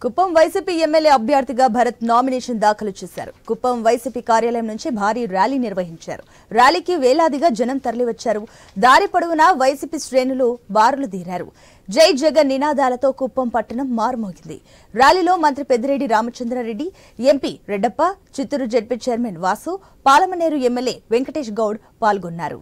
Kuppam YCP MLA అభ్యర్థిగా Bharat nomination దాఖలు చేశారు కుప్పం వైసీపీ కార్యాలయం నుంచి భారీ ర్యాలీ నిర్వహించారు ర్యాలీకి వేలాదిగా జనం తరలివచ్చారు దారి పొడవునా వైసీపీ శ్రేణులు బారులు తీరారు జై జగన్ నినాదాలతో కుప్పం పట్టణం మారుమోగింది ర్యాలీలో మంత్రి Peddireddy Ramachandra Reddy MP Reddappa Chittoor ZP chairman Vasu Palamaner MLA Venkatesh Goud పాల్గొన్నారు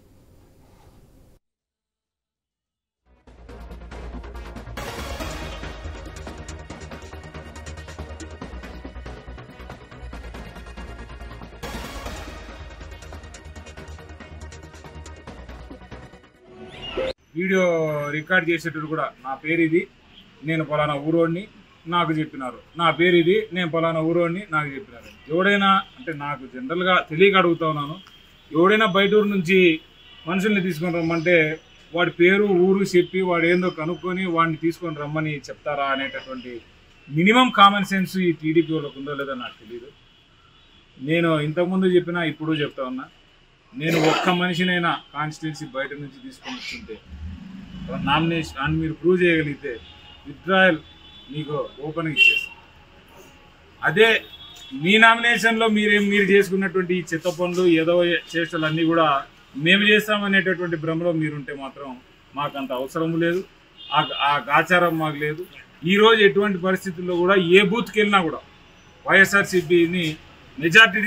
వీడియో రికార్డ్ చేసేటప్పుడు కూడా నా పేరు ఇది నేను పలానా ఊరోడిని నాకు చెప్పినారు నా పేరు ఇది నేను పలానా ఊరోడిని నాకు చెప్పినారు ఎవడైనా అంటే నాకు జనరల్గా తెలియక అడుగుతా ఉన్నాను ఎవడైనా బయట ఊరు నుంచి మనుషుల్ని తీసుకొని రమ్మంటే వాడి పేరు ఊరు చెప్పి వాడు ఏందో కనుక్కొని వాడిని తీసుకొని రమ్మని చెప్తారా అనేటటువంటి మినిమం కామన్ సెన్స్ ఈ టీడీపీ వాళ్ళకు ఉందో లేదో నాకు తెలియదు నేను ఇంతకుముందు చెప్పినా ఇప్పుడు చెప్తా ఉన్నా నేను ఒక్క మనిషినైనా కాన్స్టిట్యున్సీ బయట నుంచి తీసుకొని వచ్చింటే నామినేషన్ అని మీరు ప్రూవ్ చేయగలిగితే విత్డ్రాయల్ మీకు ఓపెన్ ఇచ్చేస్తాం అదే మీ నామినేషన్లో మీరేం మీరు చేసుకున్నటువంటి ఈ చెత్త పనులు ఏదో చేష్టలు అన్నీ కూడా మేము చేస్తామనేటటువంటి భ్రమలో మీరుంటే మాత్రం మాకు అంత అవసరం లేదు ఆ ఆ ఆచారం మాకు లేదు ఈ రోజు ఎటువంటి పరిస్థితుల్లో కూడా ఏ బూత్కి వెళ్ళినా కూడా వైఎస్ఆర్సీపీని మెజార్టీ